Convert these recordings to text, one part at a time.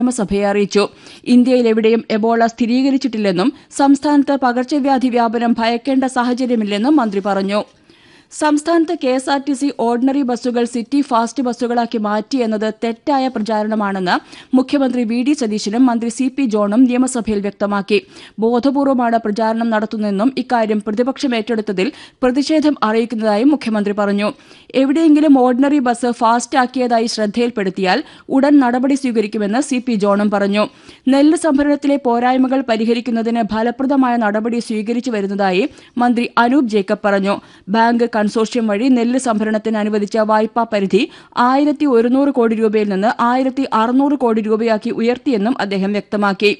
നിയമസഭയെ അറിയിച്ചു ഇന്ത്യയിൽ എവിടെയും എബോള സ്ഥിരീകരിച്ചിട്ടില്ലെന്നും സംസ്ഥാനത്ത് പകർച്ചവ്യാധി വ്യാപനം ഭയക്കേണ്ട സാഹചര്യമില്ലെന്നും മന്ത്രി പറഞ്ഞു സംസ്ഥാനത്ത് K S R T C ordinary ബസ്സുകൾ സിറ്റി ഫാസ്റ്റ് ബസ്സുകളാക്കി മാറ്റിയെന്നത് തെറ്റായ പ്രചാരണമാണെന്ന് മുഖ്യമന്ത്രി വി ഡി സതീശനും മന്ത്രി സി പി ജോണും നിയമസഭയിൽ വ്യക്തമാക്കി ബോധപൂർവമാണ് പ്രചാരണം നടത്തുന്നതെന്നും ഇക്കാര്യം പ്രതിപക്ഷം ഏറ്റെടുത്തതിൽ പ്രതിഷേധം അറിയിക്കുന്നതായും മുഖ്യമന്ത്രി പറഞ്ഞു എവിടെയെങ്കിലും ഓർഡിനറി ബസ് ഫാസ്റ്റ് ആക്കിയതായി ശ്രദ്ധയിൽപ്പെടുത്തിയാൽ ഉടൻ നടപടി സ്വീകരിക്കുമെന്ന് സി പി ജോണും പറഞ്ഞു നെല്ല് സംഭരണത്തിലെ പോരായ്മകൾ പരിഹരിക്കുന്നതിന് ഫലപ്രദമായ നടപടി സ്വീകരിച്ചു വരുന്നതായി മന്ത്രി അനൂപ് ജേക്കബ് പറഞ്ഞു ബാങ്ക് കൺസോർഷ്യം വഴി നെല്ല് സംഭരണത്തിന് അനുവദിച്ച വായ്പാ പരിധി ആയിരത്തി ഒരുന്നൂറ് കോടി രൂപയിൽ നിന്ന് ആയിരത്തി അറുന്നൂറ് കോടി രൂപയാക്കി ഉയർത്തിയെന്നും അദ്ദേഹം വ്യക്തമാക്കി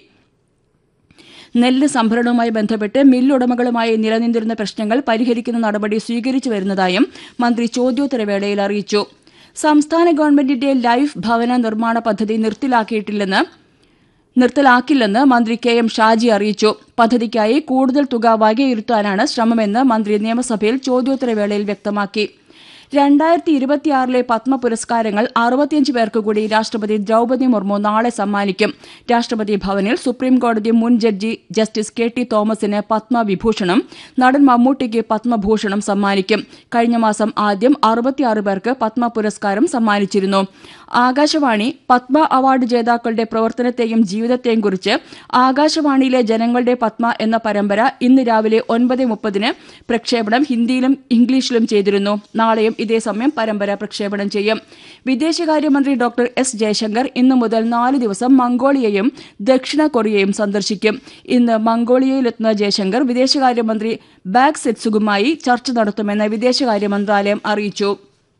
നെല്ല് സംഭരണവുമായി ബന്ധപ്പെട്ട് മില്ലുടമകളുമായി നിലനിന്നിരുന്ന പ്രശ്നങ്ങൾ പരിഹരിക്കുന്ന നടപടി സ്വീകരിച്ചു വരുന്നതായും മന്ത്രി ചോദ്യോത്തരവേളയിൽ അറിയിച്ചു സംസ്ഥാന ഗവൺമെന്റിന്റെ ലൈഫ് ഭവന നിർമ്മാണ പദ്ധതി നിർത്തലാക്കിയിട്ടില്ലെന്ന് നിർത്തലാക്കില്ലെന്ന് മന്ത്രി കെ എം ഷാജി അറിയിച്ചു പദ്ധതിക്കായി കൂടുതൽ തുക വകയിരുത്താനാണ് ശ്രമമെന്ന് മന്ത്രി നിയമസഭയിൽ ചോദ്യോത്തരവേളയിൽ വ്യക്തമാക്കി രണ്ടായിരത്തി ഇരുപത്തിയാറിലെ പത്മ പുരസ്കാരങ്ങൾ അറുപത്തിയഞ്ച് പേർക്ക് കൂടി രാഷ്ട്രപതി ദ്രൌപദി മുർമു നാളെ സമ്മാനിക്കും രാഷ്ട്രപതി ഭവനിൽ സുപ്രീംകോടതി മുൻ ജഡ്ജി ജസ്റ്റിസ് കെ ടി തോമസിന് പത്മവിഭൂഷണം നടൻ മമ്മൂട്ടിക്ക് പത്മഭൂഷണം സമ്മാനിക്കും കഴിഞ്ഞ മാസം ആദ്യം അറുപത്തിയാറ് പേർക്ക് പത്മ പുരസ്കാരം സമ്മാനിച്ചിരുന്നു ആകാശവാണി പത്മ അവാർഡ് ജേതാക്കളുടെ പ്രവർത്തനത്തെയും ജീവിതത്തെയും കുറിച്ച് ആകാശവാണിയിലെ ജനങ്ങളുടെ പത്മ എന്ന പരമ്പര ഇന്ന് രാവിലെ ഒൻപത് മുപ്പതിന് പ്രക്ഷേപണം ഹിന്ദിയിലും ഇംഗ്ലീഷിലും ചെയ്തിരുന്നു നാളെയും ഇതേ സമയം പരമ്പര പ്രക്ഷേപണം ചെയ്യും വിദേശകാര്യമന്ത്രി ഡോക്ടർ എസ് ജയശങ്കർ ഇന്നു മുതൽ നാല് ദിവസം മംഗോളിയയും ദക്ഷിണ കൊറിയയും സന്ദർശിക്കും ഇന്ന് മംഗോളിയയിലെത്തുന്ന ജയശങ്കർ വിദേശകാര്യമന്ത്രി ബാഗ് സെറ്റ്സുകുമായി ചർച്ച നടത്തുമെന്ന് വിദേശകാര്യ മന്ത്രാലയം അറിയിച്ചു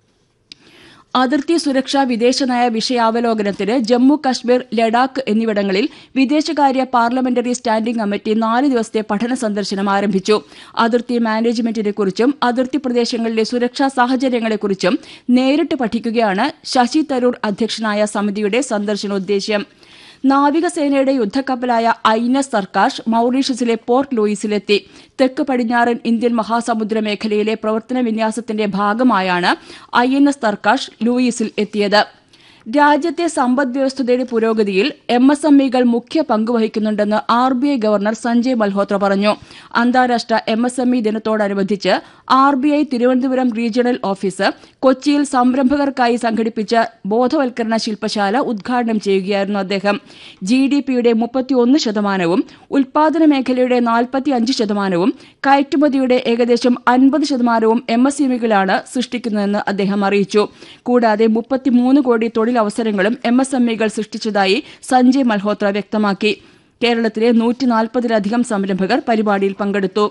അതിർത്തി സുരക്ഷാ വിദേശനയ വിഷയാവലോകനത്തിന് ജമ്മു കശ്മീർ ലഡാക്ക് എന്നിവിടങ്ങളിൽ വിദേശകാര്യ പാർലമെന്ററി സ്റ്റാൻഡിംഗ് കമ്മിറ്റി നാല് ദിവസത്തെ പഠന സന്ദർശനം ആരംഭിച്ചു അതിർത്തി മാനേജ്മെന്റിനെക്കുറിച്ചും അതിർത്തി പ്രദേശങ്ങളിലെ സുരക്ഷാ സാഹചര്യങ്ങളെക്കുറിച്ചും നേരിട്ട് പഠിക്കുകയാണ് ശശി തരൂർ അധ്യക്ഷനായ സമിതിയുടെ സന്ദർശനോദ്ദേശ്യം നാവികസേനയുടെ യുദ്ധക്കപ്പലായ ഐനസ് സർക്കാഷ് മൌറീഷ്യസിലെ പോർട്ട് ലൂയിസിലെത്തി തെക്ക് പടിഞ്ഞാറൻ ഇന്ത്യൻ മഹാസമുദ്ര മേഖലയിലെ പ്രവർത്തന വിന്യാസത്തിന്റെ ഭാഗമായാണ് ഐ എൻ എസ് തർക്കാഷ് ലൂയിസിൽ എത്തിയത് രാജ്യത്തെ സമ്പദ് വ്യവസ്ഥയുടെ പുരോഗതിയിൽ എം എസ് എം ഇകൾ മുഖ്യ പങ്കുവഹിക്കുന്നുണ്ടെന്ന് R B I governor Sanjay Malhotra പറഞ്ഞു അന്താരാഷ്ട്ര എം എസ് എം ഇ ദിനത്തോടനുബന്ധിച്ച് R B I Thiruvananthapuram regional office കൊച്ചിയിൽ സംരംഭകർക്കായി സംഘടിപ്പിച്ച ബോധവൽക്കരണ ശില്പശാല ഉദ്ഘാടനം ചെയ്യുകയായിരുന്നു അദ്ദേഹം ജി ഡി പിയുടെ മുപ്പത്തിയൊന്ന് ശതമാനവും ഉൽപാദന മേഖലയുടെ നാൽപ്പത്തിയഞ്ച് ശതമാനവും കയറ്റുമതിയുടെ ഏകദേശം അൻപത് ശതമാനവും എം എസ് ഇകളാണ് സൃഷ്ടിക്കുന്നതെന്ന് അദ്ദേഹം അറിയിച്ചു കൂടാതെ മുപ്പത്തിമൂന്ന് കോടി തൊഴിലവസരങ്ങളും എം എസ് എം ഇകൾ സൃഷ്ടിച്ചതായി സഞ്ജയ് മൽഹോത്ര വ്യക്തമാക്കി കേരളത്തിലെ നൂറ്റി നാൽപ്പതിലധികം സംരംഭകർ പരിപാടിയിൽ പങ്കെടുത്തു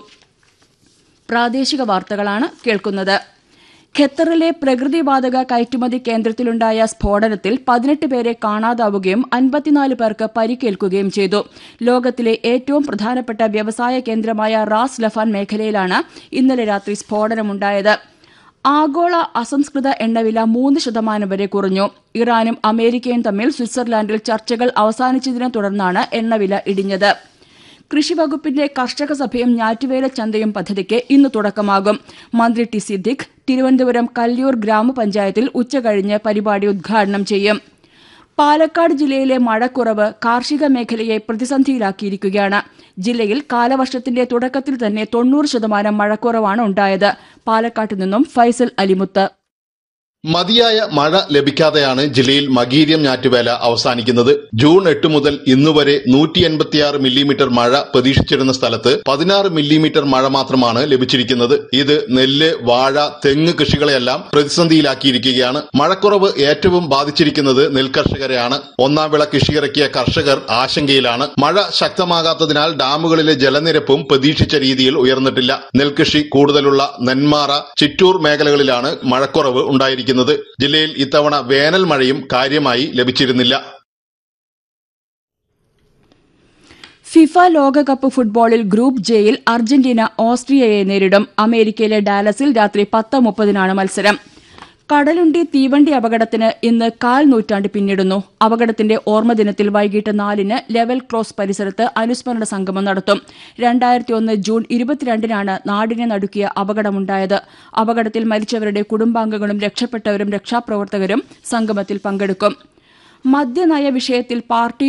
പ്രാദേശിക വാർത്തകളാണ് കേൾക്കുന്നത് ഖത്തറിലെ പ്രകൃതിവാതക കയറ്റുമതി കേന്ദ്രത്തിലുണ്ടായ സ്ഫോടനത്തിൽ പതിനെട്ട് പേരെ കാണാതാവുകയും അൻപത്തിനാല് പേർക്ക് പരിക്കേൽക്കുകയും ചെയ്തു ലോകത്തിലെ ഏറ്റവും പ്രധാനപ്പെട്ട വ്യവസായ കേന്ദ്രമായ റാസ് ലഫാൻ മേഖലയിലാണ് ഇന്നലെ രാത്രി സ്ഫോടനമുണ്ടായത് ആഗോള അസംസ്കൃത എണ്ണവില മൂന്ന് ശതമാനം വരെ കുറഞ്ഞു ഇറാനും അമേരിക്കയും തമ്മിൽ സ്വിറ്റ്സർലാൻഡിൽ ചർച്ചകൾ അവസാനിച്ചതിനെ തുടർന്നാണ് എണ്ണവില ഇടിഞ്ഞത് കൃഷിവകുപ്പിന്റെ കർഷക സഭയും ഞാറ്റുവേല ചന്തയും പദ്ധതിക്ക് ഇന്ന് തുടക്കമാകും മന്ത്രി ടി സിദ്ദിഖ് തിരുവനന്തപുരം കല്ലിയൂർ ഗ്രാമപഞ്ചായത്തിൽ ഉച്ചകഴിഞ്ഞ് പരിപാടി ഉദ്ഘാടനം ചെയ്യും പാലക്കാട് ജില്ലയിലെ മഴക്കുറവ് കാർഷിക മേഖലയെ പ്രതിസന്ധിയിലാക്കിയിരിക്കുകയാണ് ജില്ലയിൽ കാലവർഷത്തിന്റെ തുടക്കത്തിൽ തന്നെ തൊണ്ണൂറ് ശതമാനം മഴക്കുറവാണ് ഉണ്ടായത് പാലക്കാട്ട് നിന്നും ഫൈസൽ അലിമുത്ത് മതിയായ മഴ ലഭിക്കാതെയാണ് ജില്ലയിൽ മകീര്യം ഞാറ്റുവേല അവസാനിക്കുന്നത് ജൂൺ എട്ട് മുതൽ ഇന്നുവരെ നൂറ്റി എൺപത്തിയാറ് മില്ലിമീറ്റർ മഴ പ്രതീക്ഷിച്ചിരുന്ന സ്ഥലത്ത് പതിനാറ് മില്ലിമീറ്റർ മഴ മാത്രമാണ് ലഭിച്ചിരിക്കുന്നത് ഇത് നെല്ല് വാഴ തെങ്ങ് കൃഷികളെയെല്ലാം പ്രതിസന്ധിയിലാക്കിയിരിക്കുകയാണ് മഴക്കുറവ് ഏറ്റവും ബാധിച്ചിരിക്കുന്നത് നെൽകർഷകരെയാണ് ഒന്നാം വിള കൃഷിയിറക്കിയ കർഷകർ ആശങ്കയിലാണ് മഴ ശക്തമാകാത്തതിനാൽ ഡാമുകളിലെ ജലനിരപ്പും പ്രതീക്ഷിച്ച രീതിയിൽ ഉയർന്നിട്ടില്ല നെൽകൃഷി കൂടുതലുള്ള നെന്മാറ ചിറ്റൂർ മേഖലകളിലാണ് മഴക്കുറവ് ഉണ്ടായിരിക്കുന്നത് ലഭിക്കുന്നത് ജില്ലയിൽ ഇത്തവണ വേനൽ മഴയും കാര്യമായി ലഭിച്ചിരുന്നില്ല ഫിഫ ലോകകപ്പ് ഫുട്ബോളിൽ ഗ്രൂപ്പ് ജെയിൽ അർജന്റീന ഓസ്ട്രിയയെ നേരിടും അമേരിക്കയിലെ ഡാലസിൽ രാത്രി പത്ത് മുപ്പതിനാണ് മത്സരം കടലുണ്ടി തീവണ്ടി അപകടത്തിന് ഇന്ന് കാൽ നൂറ്റാണ്ട് പിന്നിടുന്നു അപകടത്തിന്റെ ഓർമ്മദിനത്തിൽ വൈകിട്ട് നാലിന് ലെവൽ ക്രോസ് പരിസരത്ത് അനുസ്മരണ സംഗമം നടത്തും രണ്ടായിരത്തി ഒന്ന് ജൂൺ ഇരുപത്തിരണ്ടിനാണ് നാടിനെ നടുക്കിയ അപകടമുണ്ടായത് അപകടത്തിൽ മരിച്ചവരുടെ കുടുംബാംഗങ്ങളും രക്ഷപ്പെട്ടവരും രക്ഷാപ്രവർത്തകരും സംഗമത്തിൽ പങ്കെടുക്കും മദ്യനയ വിഷയത്തിൽ പാർട്ടി